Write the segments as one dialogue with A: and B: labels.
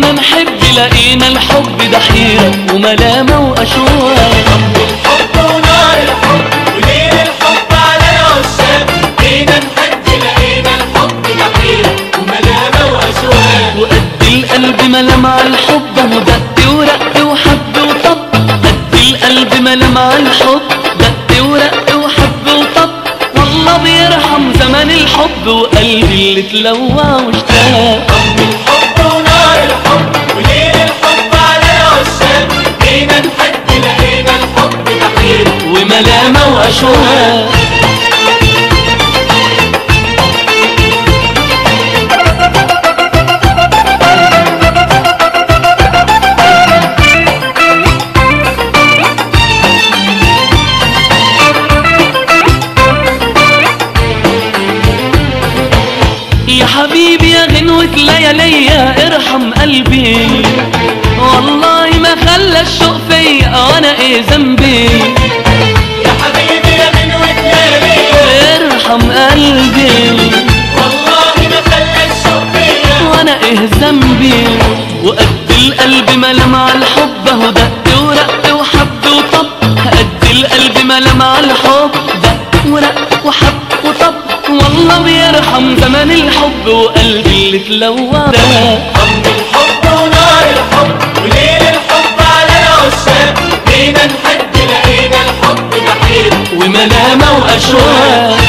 A: جينا نحب لقينا الحب ده حيرة وملامة وأشواق
B: الحب ونار الحب وليل الحب على العشاق جينا نحب لقينا الحب بحيرة وملامة وأشواق
A: وقد القلب ما لمع الحب اهو دق ورق وحب وطب قد القلب ما لمع الحب دق ورق وحب وطب والله بيرحم زمن الحب وقلبي اللي اتلوى واشتاق
B: الحب ونار الحب وليل الحب على العشاق جينا نحب لقينا الحب بحيرة
A: وملامة وأشواق يا حبيبي يا غنوة لياليا ارحم قلبي والله ما خلى الشوق فيا وانا ايه ذنبي
B: يا حبيبي يا غنوة لياليا
A: ارحم قلبي
B: والله ما خلى الشوق فيا
A: وانا ايه ذنبي وقد القلب ما لمع الحب اهو دق ورق وحب وطب قد القلب ما لمع الحب دق ورق وحب وطب والله بيرحم زمن الحب وقلبي اللي اتلوى ده
B: حب الحب ونار الحب وليل الحب على العشاق جينا نحب لقينا الحب بحيرة
A: وملامة وأشواق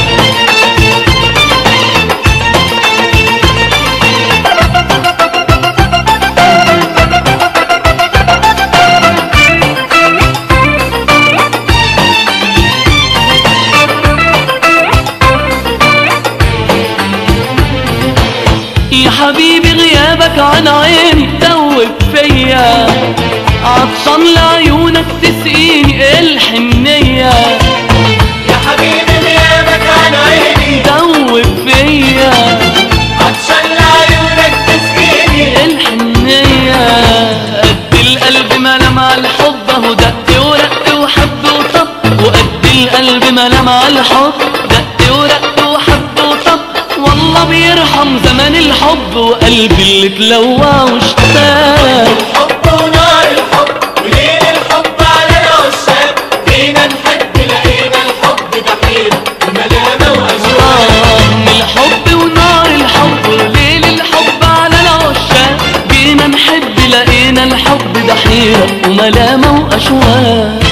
A: يا حبيبي غيابك عن عيني دوب فيا عطشان لعيونك تسقيني الحنية
B: يا حبيبي غيابك عن عيني
A: دوب فيا
B: عطشان لعيونك تسقيني
A: الحنية قد القلب ما لمع الحب اهو دق ورق وحب وطب وقد القلب ما لمع الحب دق ورق وحب وطب والله بيرحم زمن الحب وقلبي اللي اتلوى واشتاق
B: الحب ونار الحب وليل الحب على العشاق جينا نحب لقينا الحب بحيرة وملامة وأشواق
A: آه، من الحب ونار الحب ليل الحب على العشاق جينا نحب لقينا الحب ده حيرة وملامة وأشواق